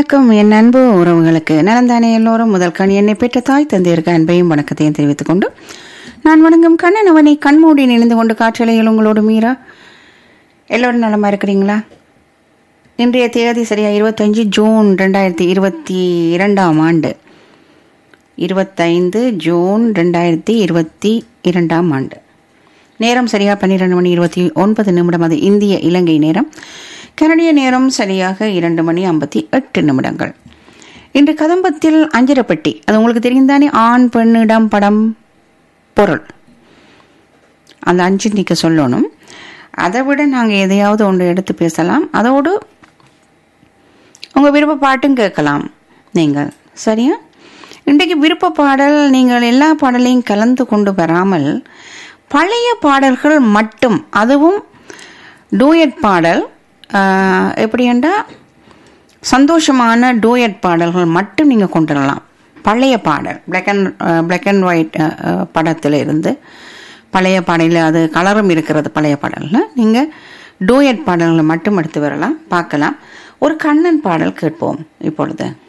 வணக்கம் என் அன்பு உறவுகளுக்கு நலந்தானே எல்லோரும் முதல் கண் என்னை பெற்ற தாய் தந்தையருக்கு அன்பையும் வணக்கத்தையும் தெரிவித்துக் கொண்டு நான் வணங்கும் கண்ணன் அவனை கண்மூடி நினைந்து கொண்டு காற்றலையில் உங்களோடு மீரா எல்லோரும் நலமா இருக்கிறீங்களா இன்றைய தேதி சரியா இருபத்தஞ்சு ஜூன் ரெண்டாயிரத்தி இருபத்தி இரண்டாம் ஆண்டு இருபத்தைந்து ஜூன் ரெண்டாயிரத்தி இருபத்தி இரண்டாம் ஆண்டு நேரம் சரியா பன்னிரெண்டு மணி இருபத்தி ஒன்பது நிமிடம் அது இந்திய இலங்கை நேரம் கனடிய நேரம் சரியாக இரண்டு மணி ஐம்பத்தி எட்டு நிமிடங்கள் இன்று கதம்பத்தில் அஞ்சரப்பட்டி அது உங்களுக்கு தெரியும் தானே ஆண் பெண் இடம் படம் பொருள் அந்த அஞ்சு நிற்க சொல்லணும் அதை விட நாங்கள் எதையாவது ஒன்று எடுத்து பேசலாம் அதோடு உங்கள் விருப்ப பாட்டும் கேட்கலாம் நீங்கள் சரியா இன்றைக்கு விருப்ப பாடல் நீங்கள் எல்லா பாடலையும் கலந்து கொண்டு வராமல் பழைய பாடல்கள் மட்டும் அதுவும் டூயட் பாடல் ஆஹ், எப்படி என்றால் சந்தோஷமான டூயட் பாடல்கள் மட்டும் நீங்கள் கொண்டு வரலாம் பழைய பாடல் black and black and white படத்தில் இருந்து பழைய பாடலில் அது கலரும் இருக்கிறது பழைய பாடலில் நீங்கள் டூயட் பாடல்களை மட்டும் எடுத்து வரலாம் பார்க்கலாம் ஒரு கண்ணன் பாடல் கேட்போம் இப்பொழுது